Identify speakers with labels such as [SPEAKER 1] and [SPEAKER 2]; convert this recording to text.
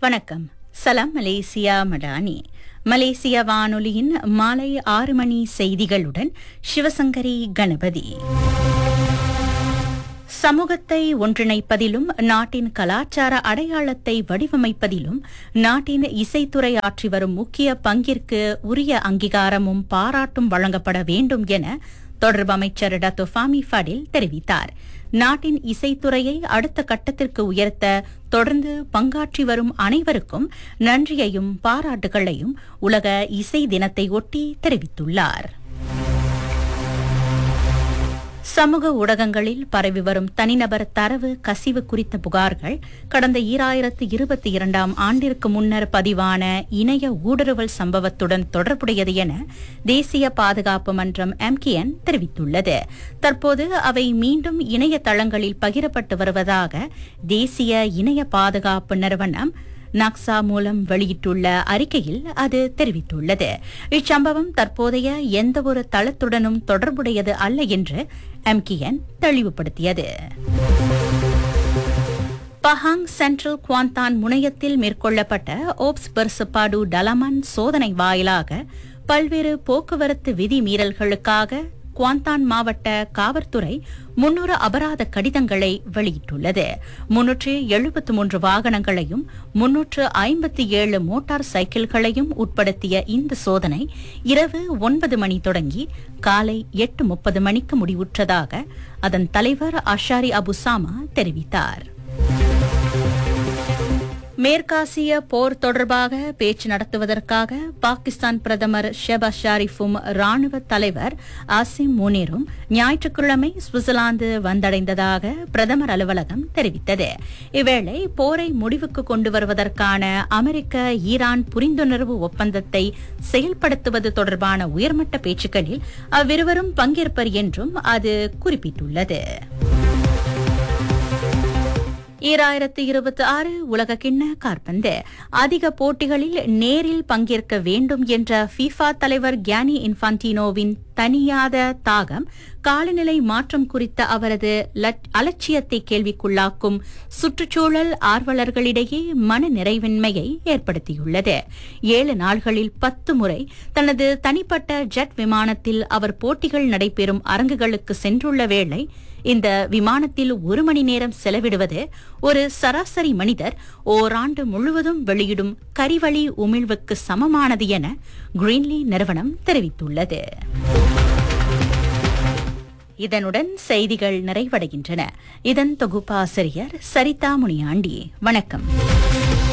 [SPEAKER 1] வணக்கம் சலாம் மலேசியா மடானி மலேசிய வானொலியின் மாலை ஆறு மணி செய்திகளுடன் சிவசங்கரி கணபதி சமூகத்தை ஒன்றிணைப்பதிலும் நாட்டின் கலாச்சார அடையாளத்தை வடிவமைப்பதிலும் நாட்டின் இசைத்துறை ஆற்றி வரும் முக்கிய பங்கிற்கு உரிய அங்கீகாரமும் பாராட்டும் வழங்கப்பட வேண்டும் என தொடர்பு அமைச்சர் டத்தோ ஃபாமி ஃபடில் தெரிவித்தார் நாட்டின் இசைத்துறையை அடுத்த கட்டத்திற்கு உயர்த்த தொடர்ந்து பங்காற்றி வரும் அனைவருக்கும் நன்றியையும் பாராட்டுகளையும் உலக இசை தினத்தை ஒட்டி தெரிவித்துள்ளார் சமூக ஊடகங்களில் பரவி வரும் தனிநபர் தரவு கசிவு குறித்த புகார்கள் கடந்த ஈராயிரத்து இருபத்தி இரண்டாம் ஆண்டிற்கு முன்னர் பதிவான இணைய ஊடுருவல் சம்பவத்துடன் தொடர்புடையது என தேசிய பாதுகாப்பு மன்றம் எம்கிஎன் தெரிவித்துள்ளது தற்போது அவை மீண்டும் இணையதளங்களில் பகிரப்பட்டு வருவதாக தேசிய இணைய பாதுகாப்பு நிறுவனம் நக்சா மூலம் வெளியிட்டுள்ள அறிக்கையில் அது தெரிவித்துள்ளது இச்சம்பவம் தற்போதைய எந்தவொரு தளத்துடனும் தொடர்புடையது அல்ல என்று எம்கிஎன் தெளிவுபடுத்தியது பஹாங் சென்ட்ரல் குவாந்தான் முனையத்தில் மேற்கொள்ளப்பட்ட ஓப்ஸ் பெர்சப்பாடு டலமன் சோதனை வாயிலாக பல்வேறு போக்குவரத்து விதிமீறல்களுக்காக குவாந்தான் மாவட்ட காவல்துறை முன்னூறு அபராத கடிதங்களை வெளியிட்டுள்ளது முன்னூற்று எழுபத்து மூன்று வாகனங்களையும் முன்னூற்று ஐம்பத்தி ஏழு மோட்டார் சைக்கிள்களையும் உட்படுத்திய இந்த சோதனை இரவு ஒன்பது மணி தொடங்கி காலை எட்டு முப்பது மணிக்கு முடிவுற்றதாக அதன் தலைவர் அஷாரி அபுசாமா தெரிவித்தார் மேற்காசிய போர் தொடர்பாக பேச்சு நடத்துவதற்காக பாகிஸ்தான் பிரதமர் ஷெபாஸ் ஷாரிஃபும் ராணுவ தலைவர் ஆசிம் முனீரும் ஞாயிற்றுக்கிழமை சுவிட்சர்லாந்து வந்தடைந்ததாக பிரதமர் அலுவலகம் தெரிவித்தது இவ்வேளை போரை முடிவுக்கு கொண்டு வருவதற்கான அமெரிக்க ஈரான் புரிந்துணர்வு ஒப்பந்தத்தை செயல்படுத்துவது தொடர்பான உயர்மட்ட பேச்சுக்களில் அவ்விருவரும் பங்கேற்பர் என்றும் அது குறிப்பிட்டுள்ளது ஈராயிரத்து இருபத்தி ஆறு உலக கிண்ண காற்பந்து அதிக போட்டிகளில் நேரில் பங்கேற்க வேண்டும் என்ற ஃபீஃபா தலைவர் கியானி இன்ஃபான்டினோவின் தனியாத தாகம் காலநிலை மாற்றம் குறித்த அவரது அலட்சியத்தை கேள்விக்குள்ளாக்கும் சுற்றுச்சூழல் ஆர்வலர்களிடையே மன நிறைவின்மையை ஏற்படுத்தியுள்ளது ஏழு நாள்களில் பத்து முறை தனது தனிப்பட்ட ஜெட் விமானத்தில் அவர் போட்டிகள் நடைபெறும் அரங்குகளுக்கு சென்றுள்ள வேளை இந்த விமானத்தில் ஒரு மணி நேரம் செலவிடுவது ஒரு சராசரி மனிதர் ஓராண்டு முழுவதும் வெளியிடும் கரிவழி உமிழ்வுக்கு சமமானது என கிரீன்லி நிறுவனம் தெரிவித்துள்ளது இதனுடன் செய்திகள் நிறைவடைகின்றன இதன் தொகுப்பாசிரியர் சரிதா முனியாண்டி வணக்கம்